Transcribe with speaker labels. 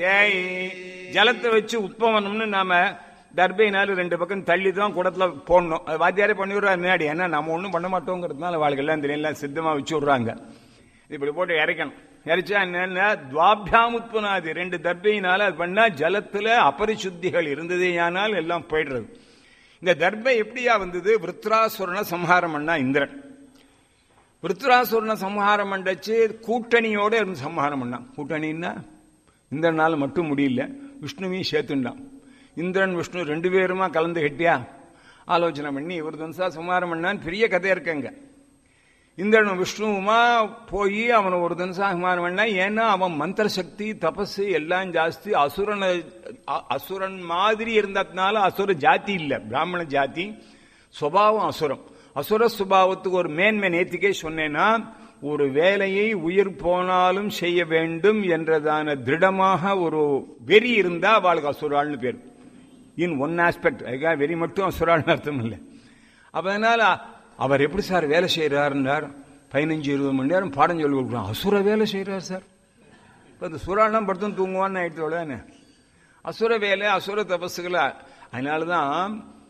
Speaker 1: ஏய் ஜலத்தை வச்சு உத்பவனம்னு நாம தர்பையினால ரெண்டு பக்கம் தள்ளி தான் குடத்துல போடணும் அது வாத்தியாரே பண்ணி விடுறாரு முன்னாடி ஏன்னா நம்ம ஒன்றும் பண்ண மாட்டோங்கிறதுனால வாழ்க்கை எல்லாம் தெரியும் எல்லாம் சித்தமா வச்சு விடுறாங்க இப்படி போட்டு இறைக்கணும் இறைச்சா என்னன்னா துவாபியாம் உத்பனாதி ரெண்டு தர்பையினால அது பண்ணா ஜலத்துல அபரிசுத்திகள் இருந்ததே ஆனால் எல்லாம் போயிடுறது இந்த தர்பை எப்படியா வந்தது விருத்ராசுரனை சம்ஹாரம் பண்ணா இந்திரன் விருத்ராசுரனை சம்ஹாரம் பண்ணச்சு கூட்டணியோட இருந்து சம்ஹாரம் பண்ணான் கூட்டணின்னா இந்திரனால மட்டும் முடியல விஷ்ணுவையும் சேர்த்துண்டான் இந்திரன் விஷ்ணு ரெண்டு பேருமா கலந்து கட்டியா ஆலோசனை பண்ணி இவர் தனுசா சம்ஹாரம் பண்ணான்னு பெரிய கதை இருக்குங்க இந்திரனும் விஷ்ணுவுமா போய் அவனை ஒரு தனுசா சம்ஹாரம் பண்ணா ஏன்னா அவன் மந்திர சக்தி தபஸ் எல்லாம் ஜாஸ்தி அசுரனை அ- அசுரன் மாதிரி இருந்ததுனால அசுர ஜாதி இல்ல பிராமண ஜாதி சுபாவம் அசுரம் அசுர சுபாவத்துக்கு ஒரு மேன்மை நேத்திக்கே சொன்னேன்னா ஒரு வேலையை உயிர் போனாலும் செய்ய வேண்டும் என்றதான திருடமாக ஒரு வெறி இருந்தா அவளுக்கு அசுராள்னு பேர் இன் ஒன் ஆஸ்பெக்ட் அதுக்காக வெறி மட்டும் அசுராள்னு அர்த்தம் இல்லை அப்ப அதனால அவர் எப்படி சார் வேலை செய்யறாருன்னார் பதினஞ்சு இருபது மணி நேரம் பாடம் சொல்லி கொடுக்குறோம் அசுர வேலை செய்யறார் சார் இப்போ இந்த சுறாலாம் படுத்தும் தூங்குவான்னு ஆயிடுச்சு அசுர வேலை அசுர தபஸுகளா அதனால தான்